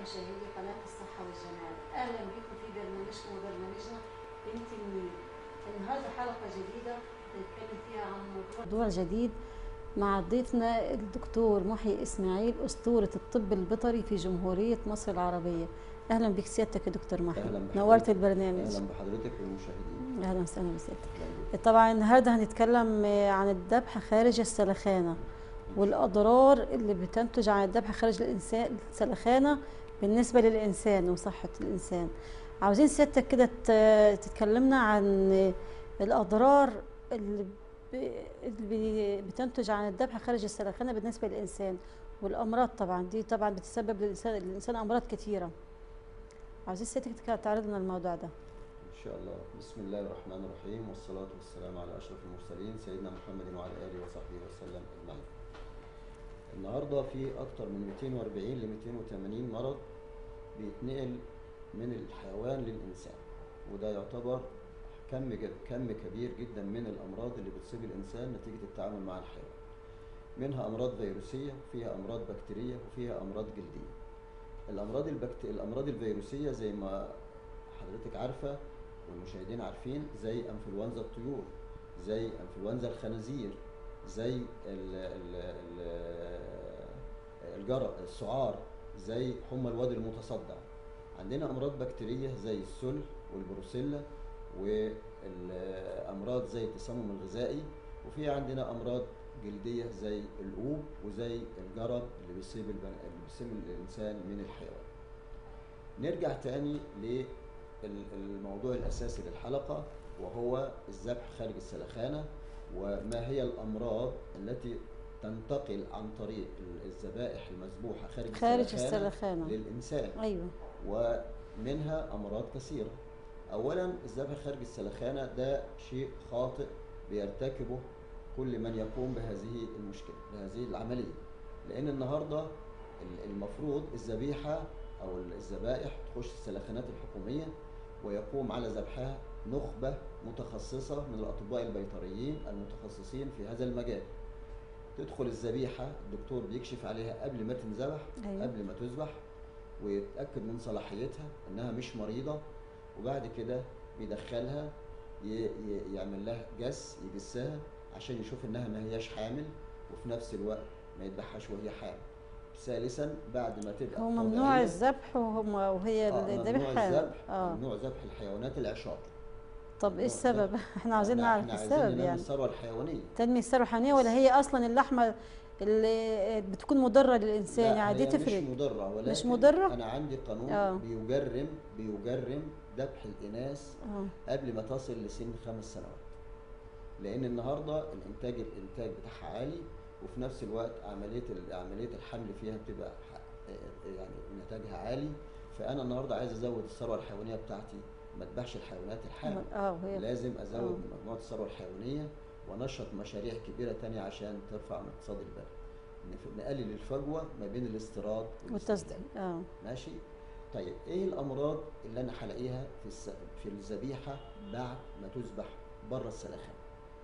مشاهدي قناة الصحة والجمال أهلا بكم في برنامجكم وبرنامجنا بنت النيل النهاردة حلقة جديدة نتكلم فيها عن موضوع موضوع جديد مع ضيفنا الدكتور محي إسماعيل أسطورة الطب البيطري في جمهورية مصر العربية أهلا بك سيادتك يا دكتور محي أهلا بحضرتك. نورت البرنامج اهلا بحضرتك والمشاهدين أهلا وسهلا بسيادتك أهلاً بك. طبعا النهارده هنتكلم عن الذبح خارج السلخانة والأضرار اللي بتنتج عن الذبح خارج الإنسان السلخانة بالنسبة للإنسان وصحة الإنسان عاوزين سيادتك كده ت- تتكلمنا عن الأضرار اللي ب- اللي بتنتج عن الذبح خارج السلخانة بالنسبة للإنسان والأمراض طبعا دي طبعا بتسبب للإنسان للإنسان أمراض كثيرة عاوزين سيادتك تك- تعرض لنا الموضوع ده ان شاء الله بسم الله الرحمن الرحيم والصلاه والسلام على اشرف المرسلين سيدنا محمد وعلى اله وصحبه وسلم اجمعين النهارده في اكتر من 240 ل 280 مرض بيتنقل من الحيوان للانسان وده يعتبر كم ج- كم كبير جدا من الامراض اللي بتصيب الانسان نتيجه التعامل مع الحيوان منها امراض فيروسيه فيها امراض بكتيريه وفيها امراض جلديه الامراض البكت... الامراض الفيروسيه زي ما حضرتك عارفه والمشاهدين عارفين زي انفلونزا الطيور زي انفلونزا الخنازير زي ال... ال... ال... الجرى السعار زي حمى الوادي المتصدع عندنا امراض بكتيريه زي السل والبروسيلا والامراض زي التسمم الغذائي وفي عندنا امراض جلديه زي القوب وزي الجرب اللي بيصيب البن... اللي بيصيب الانسان من الحيوان نرجع تاني للموضوع الاساسي للحلقه وهو الذبح خارج السلخانه وما هي الامراض التي تنتقل عن طريق الذبائح المذبوحه خارج, خارج السلخانه السلخانة للانسان أيوه ومنها امراض كثيره اولا الذبح خارج السلخانه ده شيء خاطئ بيرتكبه كل من يقوم بهذه المشكله بهذه العمليه لان النهارده ال- المفروض الذبيحه او الذبائح تخش السلخانات الحكوميه ويقوم على ذبحها نخبه متخصصه من الاطباء البيطريين المتخصصين في هذا المجال تدخل الذبيحه الدكتور بيكشف عليها قبل ما تنذبح أيوه. قبل ما تذبح ويتاكد من صلاحيتها انها مش مريضه وبعد كده بيدخلها ي- ي- يعمل لها جس يجسها عشان يشوف انها ما هياش حامل وفي نفس الوقت ما يذبحهاش وهي حامل ثالثا بعد ما تبقى هو ممنوع طبيعية- الذبح وهم وهي آه، ممنوع الذبح الذبح اه ممنوع ذبح الحيوانات العشاق طب ايه ممنوع السبب احنا عاوزين إحنا- نعرف إحنا عايزين السبب ننمي يعني الثروه الحيوانيه تنمية الثروة الحيوانية ولا هي اصلا اللحمة اللي بتكون مضرة للانسان لا، يعني دي هي تفرق مش مضره ولكن مش مضرة؟ انا عندي قانون آه. بيجرم بيجرم ذبح الاناث اه قبل ما تصل لسن خمس سنوات لان النهارده الانتاج الانتاج بتاعها عالي وفي نفس الوقت عمليه ال- عمليه الحمل فيها بتبقى ح- يعني نتاجها عالي فانا النهارده عايز ازود الثروه الحيوانيه بتاعتي ما اذبحش الحيوانات الحامل اه وهي لازم ازود آه. من مجموعه الثروه الحيوانيه ونشط مشاريع كبيره تانية عشان ترفع من اقتصاد البلد نف- نقلل الفجوه ما بين الاستيراد والتصديق والاستهلاك اه ماشي طيب ايه الامراض اللي انا هلاقيها في الس... في الذبيحه بعد ما تذبح بره السلخانه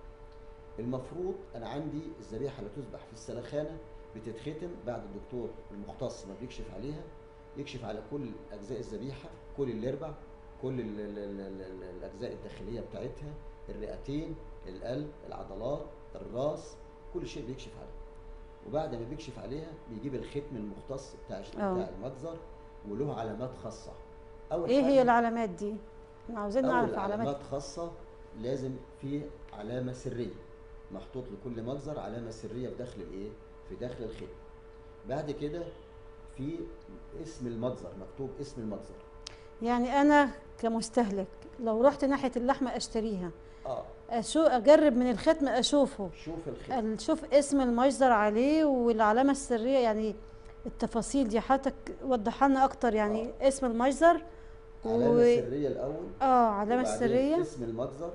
المفروض انا عندي الذبيحه اللي تذبح في السلخانه بتتختم بعد الدكتور المختص ما بيكشف عليها يكشف على كل اجزاء الذبيحه كل الاربع كل ال ال ال ال ال الاجزاء الداخليه بتاعتها الرئتين القلب العضلات الراس كل شيء بيكشف عليه وبعد ما بيكشف عليها بيجيب الختم المختص بتاع آه. بتاع المجزر وله علامات خاصه اول ايه حاجة هي العلامات دي احنا عاوزين نعرف أول علامات علامات خاصة لازم في علامة سرية محطوط لكل مجزر علامة سرية في داخل الإيه؟ في داخل الختم. بعد كده في اسم المجزر مكتوب اسم المجزر. يعني انا كمستهلك لو رحت ناحية اللحمة اشتريها اه أشو اجرب من الختم اشوفه شوف الختم شوف اسم المجزر عليه والعلامة السرية يعني التفاصيل دي حضرتك وضحها لنا اكتر يعني اسم المجزر علامة و- سرية الأول اه علامة وبعدين سرية اسم المجزر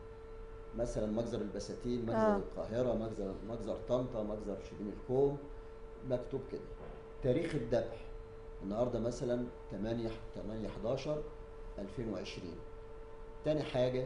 مثلا مجزر البساتين مجزر آه. القاهرة مجزر مجزر طنطا مجزر شبين الكوم مكتوب كده تاريخ الذبح النهارده مثلا 8 8 11 2020 تاني حاجة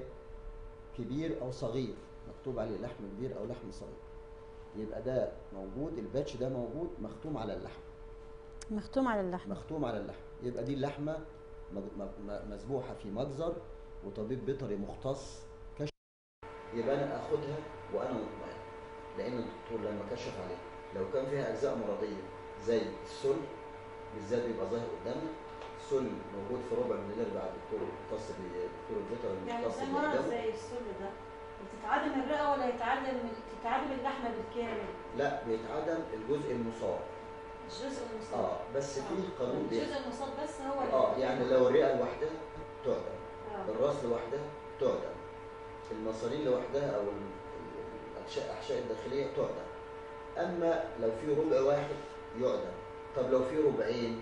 كبير أو صغير مكتوب عليه لحم كبير أو لحم صغير يبقى ده موجود الباتش ده موجود مختوم على اللحم مختوم على اللحم مختوم على اللحم يبقى دي اللحمه مج- م- م- مذبوحه في مجزر وطبيب بيطري مختص كشف يبقى انا اخدها وانا مطمئن لان الدكتور لما كشف عليها لو كان فيها اجزاء مرضيه زي السل بالذات بيبقى ظاهر قدامنا السل موجود في ربع مليلتر بعد الدكتور المختص بي- الدكتور البيطري يعني المختص زي اللي مرض قدامه. زي السل ده بتتعدم الرئه ولا يتعدم تتعدم اللحمه بالكامل لا بيتعدم الجزء المصاب الجزء المصاب اه بس في قانون بي- الجزء المصاب بس هو اللي اه يعني لو الرئه لوحدها تعدم آه. الراس لوحدها تعدم المصارين لوحدها او ال- ال- الاحشاء الاحشاء الداخليه تعدم اما لو في ربع واحد يعدم طب لو في ربعين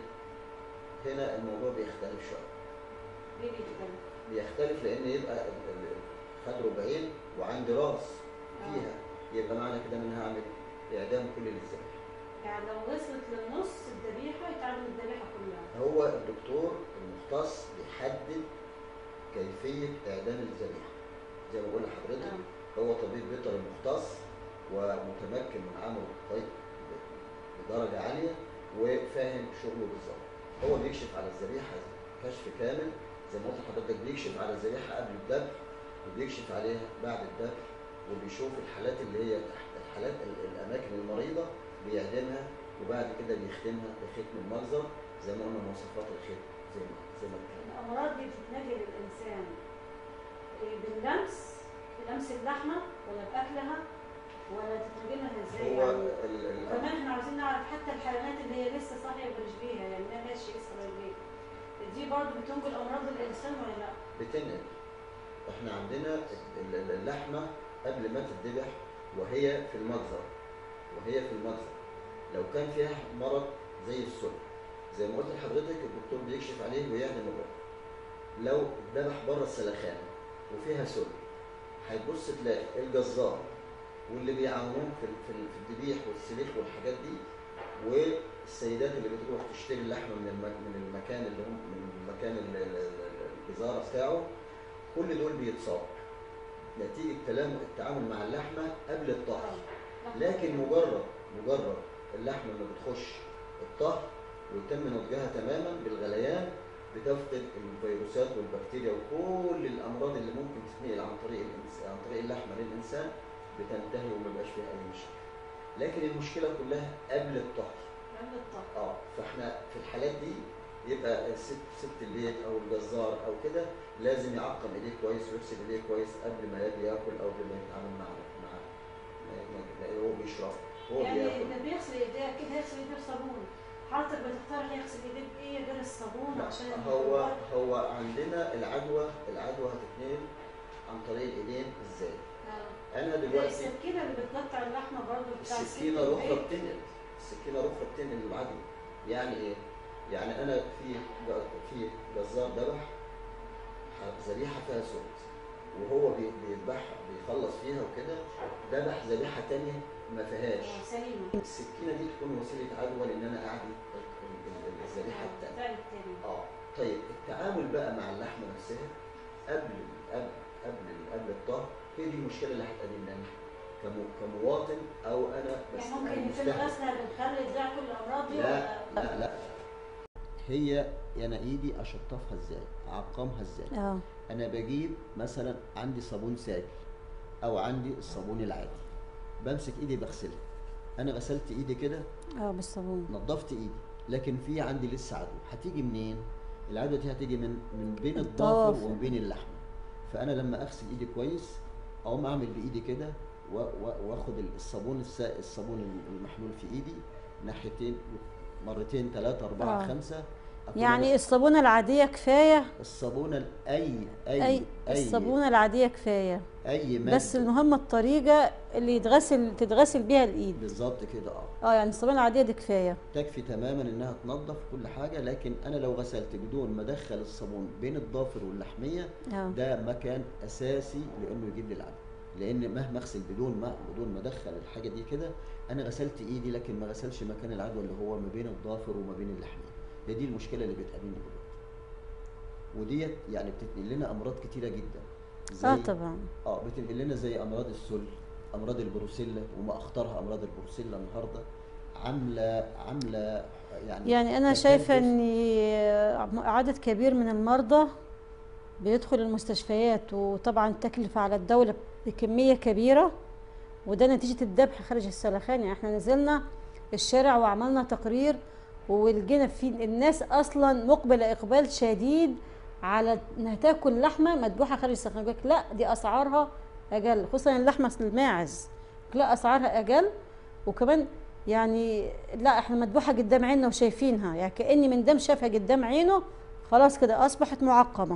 هنا الموضوع بيختلف شويه ليه بيتكلم بيختلف لان يبقى ال- ال- خد ربعين وعندي راس فيها يبقى معنى كده ان انا هعمل اعدام كل الذبائح يعني لو وصلت للنص الذبيحه يتعدم الذبيحه كلها هو الدكتور المختص بيحدد كيفيه اعدام الذبيحه زي ما بقول لحضرتك آه. هو طبيب بيطري مختص ومتمكن من عمل الطيب بدرجة عالية وفاهم شغله بالظبط هو بيكشف على الذبيحة كشف كامل زي ما قلت لحضرتك بيكشف على الذبيحة قبل الذبح وبيكشف عليها بعد الذبح وبيشوف الحالات اللي هي تحت الحالات ال- الأماكن المريضة بيعدمها وبعد كده بيختمها بختم المجزر زي ما قلنا مواصفات الختم زي ما زي ما اتكلمنا. الامراض دي بتتنقل للانسان إيه، باللمس بلمس اللحمه ولا باكلها ولا تتنقلها ازاي هو يعني ال- ال- كمان احنا عاوزين نعرف حتى الحيوانات اللي هي لسه صاحيه برجليها يعني ما ماشي لسه برجليها دي برضه بتنقل امراض للانسان ولا لا؟ بتنقل احنا عندنا ال- ال- اللحمه قبل ما تتذبح وهي في المجزر وهي في المجزر لو كان فيها مرض زي السل زي ما قلت لحضرتك الدكتور بيكشف عليه ويعدم الرؤيه لو اتذبح بره السلخانه وفيها سل هتبص تلاقي الجزار واللي بيعاونوه في ال- في ال- في الذبيح والسليخ والحاجات دي والسيدات اللي بتروح تشتري اللحمه من الم- من المكان اللي هم من المكان ال- ال- ال- الجزاره بتاعه كل دول بيتصابوا نتيجه تلام التعامل مع اللحمه قبل الطهي آه. لكن مجرد مجرد اللحمه لما بتخش الطهي ويتم نضجها تماما بالغليان بتفقد الفيروسات والبكتيريا وكل الامراض اللي ممكن تتنقل عن طريق الإنس- عن طريق اللحمه للانسان بتنتهي وما بيبقاش فيها اي مشكله. لكن المشكله كلها قبل الطهي. قبل الطهي اه فاحنا في الحالات دي يبقى الست ست البيت او الجزار او كده لازم يعقم ايديه كويس ويغسل ايديه كويس قبل ما يجي ياكل او قبل ما يتعامل مع مع ما- ما- ما- هو بيشرب هو يعني بياكل اللي بيغسل ايديه اكيد هيغسل ايديه بصابون حضرتك بتقترح يغسل ايديه بايه غير الصابون لا، عشان هو الميكروبات؟ هو عندنا العدوى العدوى هتتنقل عن طريق الايدين ازاي؟ آه. انا زي دلوقتي السكينه اللي بتقطع اللحمه برضه بتاع السكينه الست الاخرى البيت. بتنقل السكينه الاخرى بتنقل العدوى يعني ايه؟ يعني انا في ج- في جزار ذبح ح- ذبيحه فيها سود وهو بي- بيذبحها بيخلص فيها وكده ذبح ذبيحه تانية ما فيهاش آه، سليمه السكينه دي تكون وسيله عدوى لان انا اعدي ال- ال- ال- الذبيحه التانية بتاع التاني اه طيب التعامل بقى مع اللحمه نفسها قبل قبل قبل قبل الطهي هي دي المشكله اللي هتقابلنا أنا كمو- كمواطن او انا بس يعني ممكن أنا يتم مستهلك. غسلها بالخل ده كل الامراض دي لا ولا لا لا هي انا ايدي اشطفها ازاي اعقمها ازاي اه انا بجيب مثلا عندي صابون سائل او عندي الصابون العادي بمسك ايدي بغسلها انا غسلت ايدي كده اه بالصابون نظفت ايدي لكن في عندي لسه عدوى هتيجي منين العدوى دي هتيجي من من بين الضوافر. الضافر ومن بين اللحمه فانا لما اغسل ايدي كويس اقوم اعمل بايدي كده و- و- واخد الصابون السائل الصابون المحلول في ايدي ناحيتين مرتين ثلاثة أربعة آه. خمسة أكون يعني أنا الصابونه العاديه كفايه الصابونة ال- أي أي اي الصابونه العاديه كفايه أي مادة بس المهم الطريقه اللي يتغسل تتغسل بيها الايد بالظبط كده اه اه يعني الصابونه العاديه دي كفايه تكفي تماما انها تنظف كل حاجه لكن انا لو غسلت بدون ما ادخل الصابون بين الضافر واللحميه اه ده مكان اساسي لانه يجيب لي العدوى لان مهما اغسل بدون ما بدون ما ادخل الحاجه دي كده انا غسلت ايدي لكن ما غسلش مكان العدوى اللي هو ما بين الضافر وما بين اللحميه هي دي المشكله اللي بتقابلنا دلوقتي وديت يعني بتنقل لنا امراض كتيره جدا اه طبعا اه بتنقل لنا زي امراض السل امراض البروسيلا وما اخطرها امراض البروسيلا النهارده عامله عامله يعني يعني انا شايفه تكلف. ان عدد كبير من المرضى بيدخل المستشفيات وطبعا التكلفه على الدوله بكميه كبيره وده نتيجه الذبح خارج السلخان يعني احنا نزلنا الشارع وعملنا تقرير ولقينا في الناس اصلا مقبله اقبال شديد على انها تاكل لحمه مذبوحه خارج السلخان يقول لك لا دي اسعارها اقل خصوصا اللحمه الماعز لا اسعارها اقل وكمان يعني لا احنا مذبوحه قدام عيننا وشايفينها يعني كاني من دم شافها قدام عينه خلاص كده اصبحت معقمه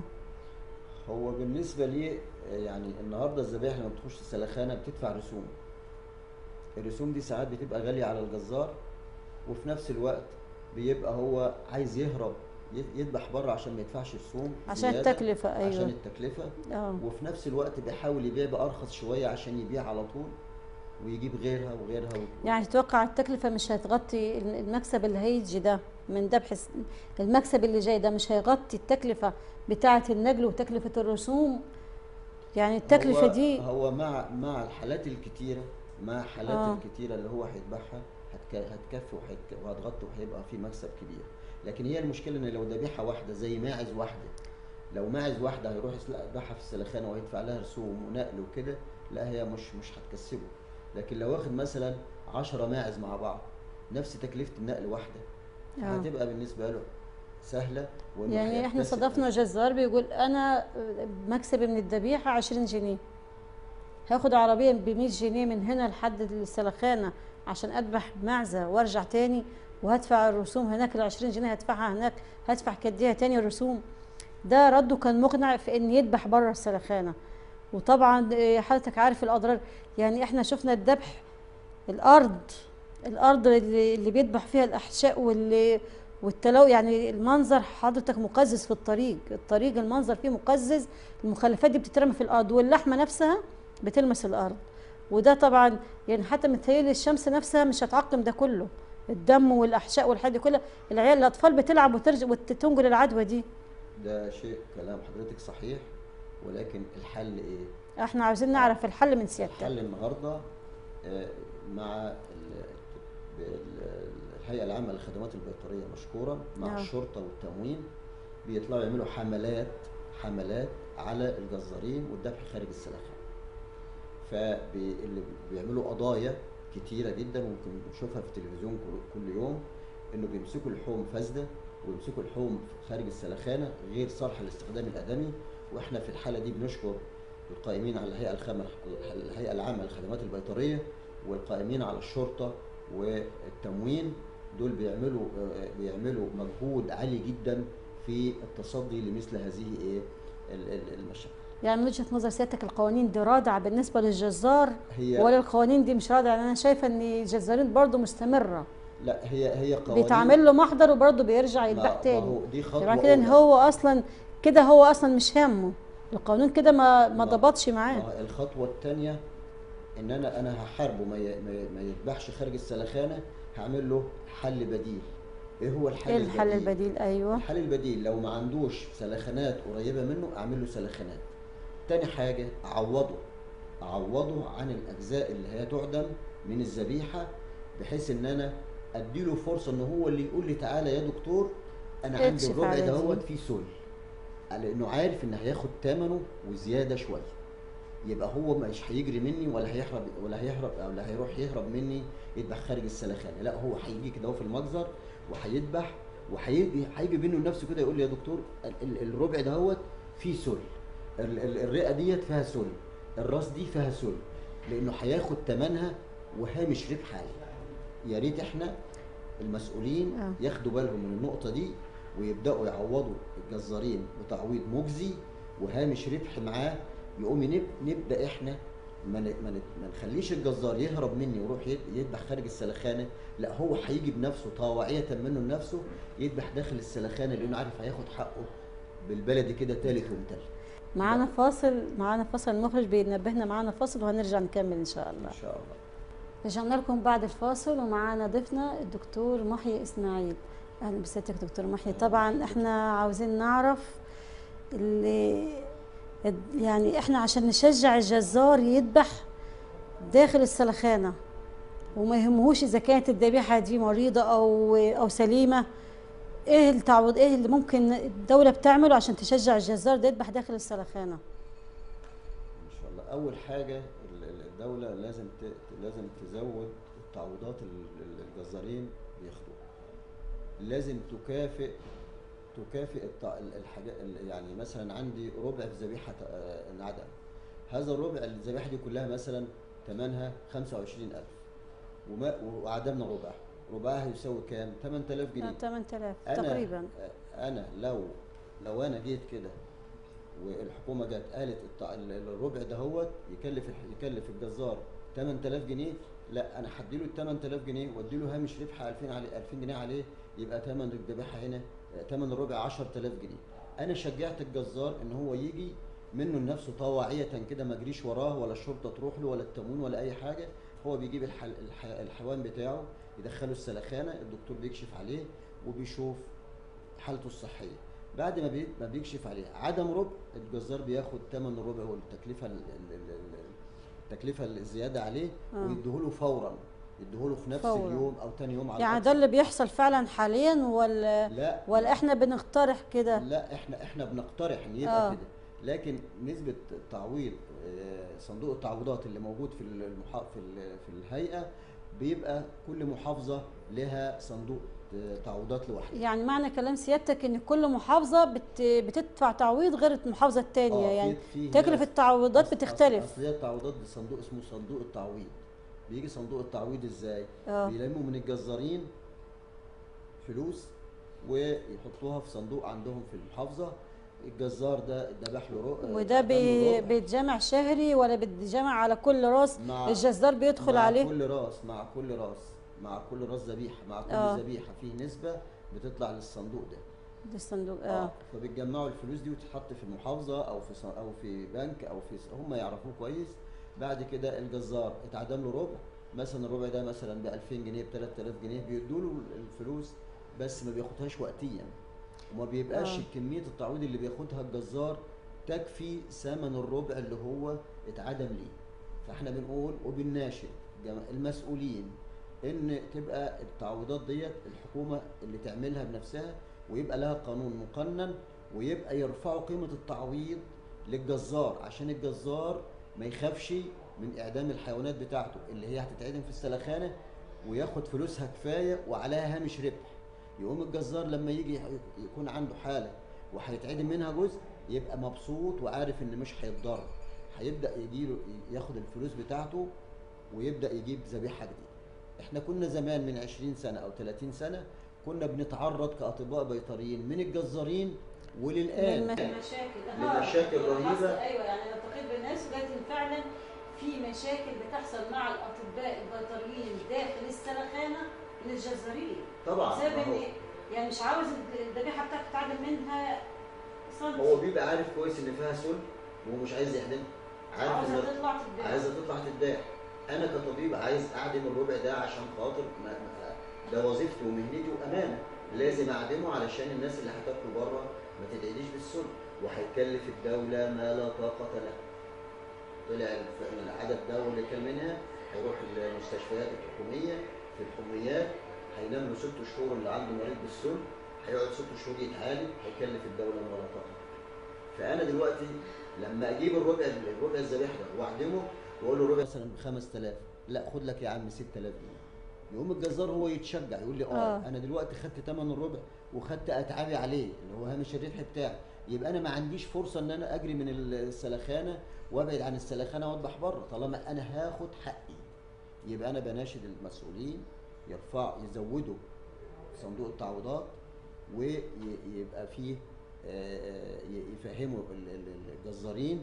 هو بالنسبه لي يعني النهارده الذبائح لما بتخش السلخانه بتدفع رسوم الرسوم دي ساعات بتبقى غاليه على الجزار وفي نفس الوقت بيبقى هو عايز يهرب ي- يذبح بره عشان ما يدفعش رسوم عشان زيادة، التكلفه عشان ايوه التكلفه اه وفي نفس الوقت بيحاول يبيع بارخص شويه عشان يبيع على طول ويجيب غيرها وغيرها و... يعني تتوقع التكلفه مش هتغطي المكسب اللي هيجي ده من ذبح الس- المكسب اللي جاي ده مش هيغطي التكلفه بتاعه النجل وتكلفه الرسوم يعني التكلفه هو دي هو مع مع الحالات الكتيره مع حالات آه. الكتيره اللي هو هيذبحها هتك- هتكفي وهيك- وهتغطي وهيبقى في مكسب كبير لكن هي المشكله ان لو ذبيحه واحده زي ماعز واحده لو ماعز واحده هيروح يسلق- يذبحها في السلخانه وهيدفع لها رسوم ونقل وكده لا هي مش مش هتكسبه لكن لو واخد مثلا 10 ماعز مع بعض نفس تكلفه النقل واحده آه. هتبقى بالنسبه له سهله وإنه يعني احنا هيكتسب صادفنا جزار بيقول انا مكسبي من الذبيحه 20 جنيه هاخد عربيه ب 100 جنيه من هنا لحد السلخانه عشان اذبح معزه وارجع تاني وهدفع الرسوم هناك ال 20 جنيه هدفعها هناك هدفع كديها تاني الرسوم ده رده كان مقنع في ان يذبح بره السلخانه وطبعا إيه، حضرتك عارف الاضرار يعني احنا شفنا الذبح الارض الارض اللي, اللي بيذبح فيها الاحشاء واللي والتلو يعني المنظر حضرتك مقزز في الطريق الطريق المنظر فيه مقزز المخلفات دي بتترمى في الارض واللحمه نفسها بتلمس الارض وده طبعا يعني حتى متهيألي الشمس نفسها مش هتعقم ده كله الدم والاحشاء والحاجات دي كلها العيال الاطفال بتلعب وترجع وتنقل العدوى دي ده شيء كلام حضرتك صحيح ولكن الحل ايه؟ احنا عاوزين نعرف الحل من سيادتك الحل النهارده آه، مع ال- ال- الهيئه العامه للخدمات البيطريه مشكورا مع نعم. الشرطه والتموين بيطلعوا يعملوا حملات حملات على الجزارين والذبح خارج السلخانه فاللي بيعملوا قضايا كتيره جدا وممكن نشوفها في التلفزيون كل- كل يوم انه بيمسكوا لحوم فاسده ويمسكوا لحوم خارج السلخانه غير صالحه للاستخدام الادمي واحنا في الحاله دي بنشكر القائمين على الهيئه الخامه الهيئه العامه للخدمات البيطريه والقائمين على الشرطه والتموين دول بيعملوا آه، بيعملوا مجهود عالي جدا في التصدي لمثل هذه ايه ال- ال- المشاكل يعني من وجهه نظر سيادتك القوانين دي رادعه بالنسبه للجزار هي ولا القوانين دي مش رادعه يعني انا شايفه ان الجزارين برضو مستمره لا هي هي قوانين بيتعمل له محضر وبرضه بيرجع ما- يذبح ما تاني هو دي خطوه يبقى كده ان أولى. هو اصلا كده هو اصلا مش هامه القانون كده ما ما ما- ضبطش معاه ما الخطوه الثانيه ان انا انا هحاربه ما ي- ما ي- ما يذبحش خارج السلخانه هعمل له حل بديل ايه هو الحل ايه الحل البديل ايوه الحل البديل لو ما عندوش سلخانات قريبه منه اعمل له سلخانات تاني حاجه اعوضه اعوضه عن الاجزاء اللي هي تعدم من الذبيحه بحيث ان انا اديله فرصه ان هو اللي يقول لي تعالى يا دكتور انا عندي اكشف الربع على دي. دهوت فيه سل لانه عارف ان هياخد ثمنه وزياده شويه يبقى هو مش هيجري مني ولا هيهرب ولا هيهرب او لا هيروح يهرب مني يذبح خارج السلخانه لا هو هيجي كده هو في المجزر وهيذبح وهيجي هيجي بينه لنفسه كده يقول لي يا دكتور ال- ال- الربع دهوت فيه سل ال- ال- الرئه ديت فيها سل الراس دي فيها سل لانه هياخد ثمنها وهامش ربح عالي يا ريت احنا المسؤولين آه. ياخدوا بالهم من النقطه دي ويبداوا يعوضوا الجزارين بتعويض مجزي وهامش ربح معاه يقوم نب- نبدا احنا ما ن- ما ن- ما نخليش الجزار يهرب مني ويروح يد- يذبح خارج السلخانه لا هو هيجي بنفسه طواعيه منه لنفسه يذبح داخل السلخانه لانه عارف هياخد حقه بالبلدي كده تالت ومتلت معانا فاصل معانا فاصل المخرج بينبهنا معانا فاصل وهنرجع نكمل ان شاء الله ان شاء الله رجعنا لكم بعد الفاصل ومعانا ضيفنا الدكتور محيي اسماعيل اهلا بسيادتك دكتور محيي طبعا احنا عاوزين نعرف اللي يعني احنا عشان نشجع الجزار يذبح داخل السلخانه وما يهمهوش اذا كانت الذبيحه دي مريضه او او سليمه ايه التعويض ايه اللي ممكن الدوله بتعمله عشان تشجع الجزار ده يذبح داخل السلخانه ان شاء الله اول حاجه ال- ال- الدوله لازم ت... ت- لازم تزود التعويضات ال- ال- الجزارين بياخدوها لازم تكافئ تكافئ التع... ال- الحاجات ال- يعني مثلا عندي ربع في ذبيحه آه، العدم هذا الربع الذبيحه دي كلها مثلا ثمنها 25000 وما وعدمنا ربع ربعها يساوي كام 8000 جنيه 8000 أنا تقريبا انا لو لو انا جيت كده والحكومه جت قالت التع- ال- الربع ده هو يكلف الح- يكلف الجزار 8000 جنيه لا انا هديله ال 8000 جنيه واديله هامش ربح 2000 عليه 2000 جنيه عليه يبقى ثمن الذبيحه هنا ثمن الربع 10000 جنيه انا شجعت الجزار ان هو يجي منه لنفسه طواعية كده ما اجريش وراه ولا الشرطة تروح له ولا التموين ولا أي حاجة هو بيجيب الحل الح الحيوان بتاعه يدخله السلخانة الدكتور بيكشف عليه وبيشوف حالته الصحية بعد ما بي- ما بيكشف عليه عدم ربع الجزار بياخد ثمن الربع والتكلفة ال- ال- ال- ال- التكلفة الزيادة عليه آه. ويديهوله فورا يديهوله في نفس فوراً. اليوم أو تاني يوم على يعني الأقصى. ده اللي بيحصل فعلا حاليا ولا لا ولا احنا بنقترح كده لا احنا احنا بنقترح ان يبقى آه. كده لكن نسبة تعويض آه، صندوق التعويضات اللي موجود في المحا... في ال- في الهيئة بيبقى كل محافظة لها صندوق آه، تعويضات لوحدها يعني معنى كلام سيادتك ان كل محافظه بت بتدفع تعويض غير المحافظه التانية آه، يعني في- في تكلفه ناس- التعويضات أصل- بتختلف اصل هي التعويضات دي صندوق اسمه صندوق التعويض بيجي صندوق التعويض ازاي اه بيلموا من الجزارين فلوس ويحطوها في صندوق عندهم في المحافظة الجزار ده ذبح له رو- وده قدم له بي ربع. بيتجمع شهري ولا بيتجمع على كل راس مع الجزار بيدخل مع عليه كل راس مع كل راس مع كل راس ذبيحه مع كل آه. ذبيحه فيه نسبه بتطلع للصندوق ده ده الصندوق اه فبيتجمعوا الفلوس دي وتتحط في المحافظه او في ص- او في بنك او في ص- هم يعرفوه كويس بعد كده الجزار اتعدم له ربع مثلا الربع ده مثلا ب 2000 جنيه ب 3000 جنيه بيدوا له الفلوس بس ما بياخدهاش وقتيا وما بيبقاش آه. كميه التعويض اللي بياخدها الجزار تكفي ثمن الربع اللي هو اتعدم ليه فاحنا بنقول وبنناشد جم- المسؤولين ان تبقى التعويضات ديت الحكومه اللي تعملها بنفسها ويبقى لها قانون مقنن ويبقى يرفعوا قيمه التعويض للجزار عشان الجزار ما يخافش من اعدام الحيوانات بتاعته اللي هي هتتعدم في السلخانه وياخد فلوسها كفايه وعليها هامش ربح يقوم الجزار لما يجي يكون عنده حاله وهيتعدم منها جزء يبقى مبسوط وعارف ان مش هيتضر هيبدا يجيله ياخد الفلوس بتاعته ويبدا يجيب ذبيحه جديده احنا كنا زمان من 20 سنه او 30 سنه كنا بنتعرض كاطباء بيطريين من الجزارين وللان المشاكل لمشاكل رهيبة. ايوه يعني انا التقيت بناس لكن فعلا في مشاكل بتحصل مع الاطباء البيطريين داخل السلخانه من الجزارين طبعا بسبب ما ان يعني مش عاوز الذبيحه بتاعته تتعدم منها هو, سنتي هو بيبقى عارف كويس ان فيها سل وهو مش عايز يحدمها عارف عاوزه ان تطلع تتباع عايزه تطلع تتباع انا كطبيب عايز اعدم الربع ده عشان خاطر ما ما- ده وظيفتي ومهنتي وامانه لازم اعدمه علشان الناس اللي هتاكله بره ما تدعيليش بالسل وهيكلف الدوله ما لا طاقه له طلع الف- العدد ده واللي كان منها هيروح المستشفيات الحكوميه في الحميات هينام له ست شهور اللي عنده مريض بالسل هيقعد ست شهور يتعالج هيكلف الدوله ما لا طاقه له. فانا دلوقتي لما اجيب الربع الربع الذبيح ده واعدمه واقول له الربع مثلا ب 5000 لا خد لك يا عم 6000 جنيه يقوم الجزار هو يتشجع يقول لي اه, آه. انا دلوقتي خدت ثمن الربع وخدت اتعابي عليه اللي هو هامش الربح بتاعي يبقى انا ما عنديش فرصه ان انا اجري من السلخانه وابعد عن السلخانه واذبح بره طالما انا هاخد حقي يبقى انا بناشد المسؤولين يرفع يزودوا صندوق التعويضات ويبقى فيه آه، ي- يفهموا ال- ال- الجزارين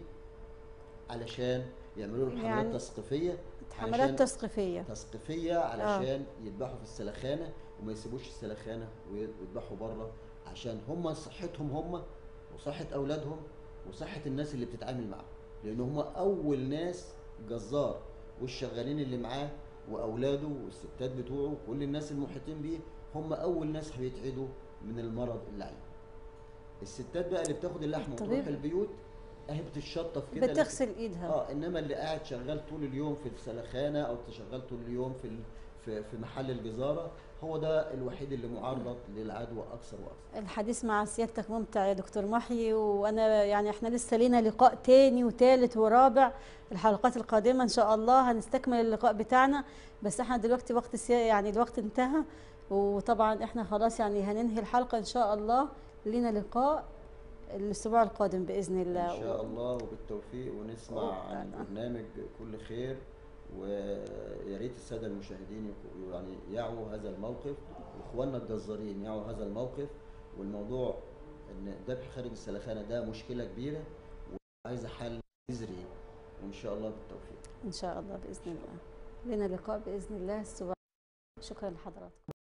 علشان يعملوا لهم حملات يعني تثقيفيه حملات علشان- تثقيفيه تثقيفيه علشان يذبحوا في السلخانه وما يسيبوش السلخانه ويذبحوا بره عشان هم صحتهم هم وصحه اولادهم وصحه الناس اللي بتتعامل معاهم لان هم اول ناس جزار والشغالين اللي معاه واولاده والستات بتوعه وكل الناس المحيطين بيه هم اول ناس هيتعدوا من المرض اللعين الستات بقى اللي بتاخد اللحمه وتروح الطبيب. البيوت اهي بتتشطف كده لكن- بتغسل ايدها اه انما اللي قاعد شغال طول اليوم في السلخانه او شغال طول اليوم في ال- في في محل الجزاره هو ده الوحيد اللي معرض للعدوى اكثر واكثر الحديث مع سيادتك ممتع يا دكتور محيي وانا يعني احنا لسه لينا لقاء تاني وتالت ورابع الحلقات القادمه ان شاء الله هنستكمل اللقاء بتاعنا بس احنا دلوقتي وقت السي... يعني الوقت انتهى وطبعا احنا خلاص يعني هننهي الحلقه ان شاء الله لينا لقاء الاسبوع القادم باذن الله ان شاء الله وبالتوفيق ونسمع عن البرنامج كل خير ويا ريت الساده المشاهدين يكو- يعني يعوا هذا الموقف واخواننا الجزارين يعوا هذا الموقف والموضوع ان الذبح خارج السلخانه ده مشكله كبيره وعايزه حل جذري وان شاء الله بالتوفيق ان شاء الله باذن الله لنا لقاء باذن الله الاسبوع شكرا لحضراتكم